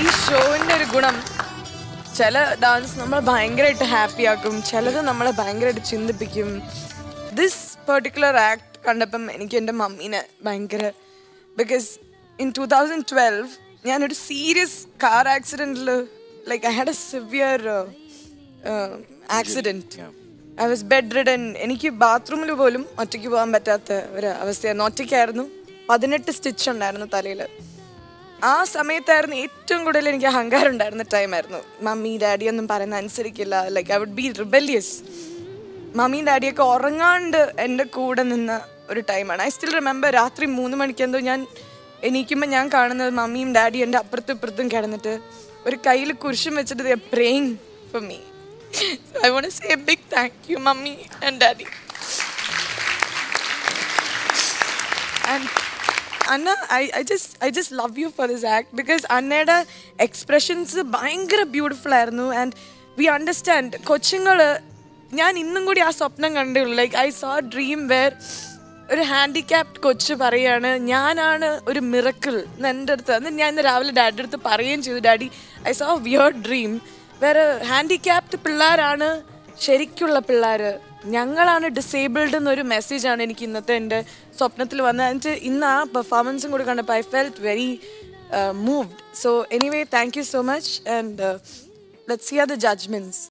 ഈ ഷോവിന്റെ ഒരു ഗുണം ചില ഡാൻസ് നമ്മളെ ഭയങ്കരമായിട്ട് ഹാപ്പി ആക്കും ചിലത് നമ്മളെ ഭയങ്കരമായിട്ട് ചിന്തിപ്പിക്കും ദിസ് പെർട്ടിക്കുലർ ആക്ട് കണ്ടപ്പം എനിക്ക് എൻ്റെ മമ്മീനെ ഭയങ്കര because in two thousand twelve ഞാനൊരു സീരിയസ് കാർ ആക്സിഡൻറ്റിൽ like I had a severe accident I was bedridden എനിക്ക് ബാത്റൂമിൽ പോലും ഒറ്റയ്ക്ക് പോകാൻ പറ്റാത്ത ഒരു അവസ്ഥയായിരുന്നു ഒറ്റയ്ക്കായിരുന്നു പതിനെട്ട് സ്റ്റിച്ച് ഉണ്ടായിരുന്നു തലയിൽ ആ സമയത്തായിരുന്നു ഏറ്റവും കൂടുതൽ എനിക്ക് അഹങ്കാരം ഉണ്ടായിരുന്ന ടൈമായിരുന്നു മമ്മി ഡാഡി ഒന്നും പറയുന്ന അനുസരിക്കില്ല like I would be rebellious മമ്മിയും ഡാഡിയൊക്കെ ഉറങ്ങാണ്ട് എൻ്റെ കൂടെ നിന്ന ഒരു ടൈമാണ് ഐ സ്റ്റിൽ റിമെമ്പർ രാത്രി മൂന്ന് മണിക്ക് എന്തോ ഞാൻ എണീക്കുമ്പോൾ ഞാൻ കാണുന്നത് മമ്മിയും ഡാഡിയും എൻ്റെ അപ്പുറത്തും ഇപ്പുറത്തും കിടന്നിട്ട് ഒരു കയ്യിൽ കുരിശും വെച്ചിട്ട് praying for me I want say a big thank you mummy and daddy and Anna I I just I just love you for this act because അന്നയുടെ എക്സ്പ്രഷൻസ് ഭയങ്കര ബ്യൂട്ടിഫുൾ ആയിരുന്നു ആൻഡ് വി അണ്ടർസ്റ്റാൻഡ് കൊച്ചുങ്ങൾ ഞാൻ ഇന്നും കൂടി ആ സ്വപ്നം കണ്ടുള്ളൂ like I saw dream where ഒരു ഹാൻഡിക്യാപ്ഡ് കൊച്ച് പറയാണ് ഞാനാണ് ഒരു മിറക്കിൾ എന്ന് എൻ്റെ അടുത്ത് എന്നിട്ട് ഞാൻ ഇന്ന് രാവിലെ ഡാഡിയുടെ അടുത്ത് പറയുകയും ചെയ്തു daddy I saw weird dream വേറെ ഹാൻഡിക്യാപ്ഡ് പിള്ളേരാണ് ശരിക്കുള്ള പിള്ളേർ ഞങ്ങളാണ് ഡിസേബിൾഡ് എന്നൊരു മെസ്സേജാണ് എനിക്ക് ഇന്നത്തെ എൻ്റെ സ്വപ്നത്തിൽ വന്നത് എന്നിട്ട് ഇന്ന് ആ പെർഫോമൻസും കൂടി കണ്ടപ്പോൾ I felt very moved so anyway thank you so much and let's see are the judgements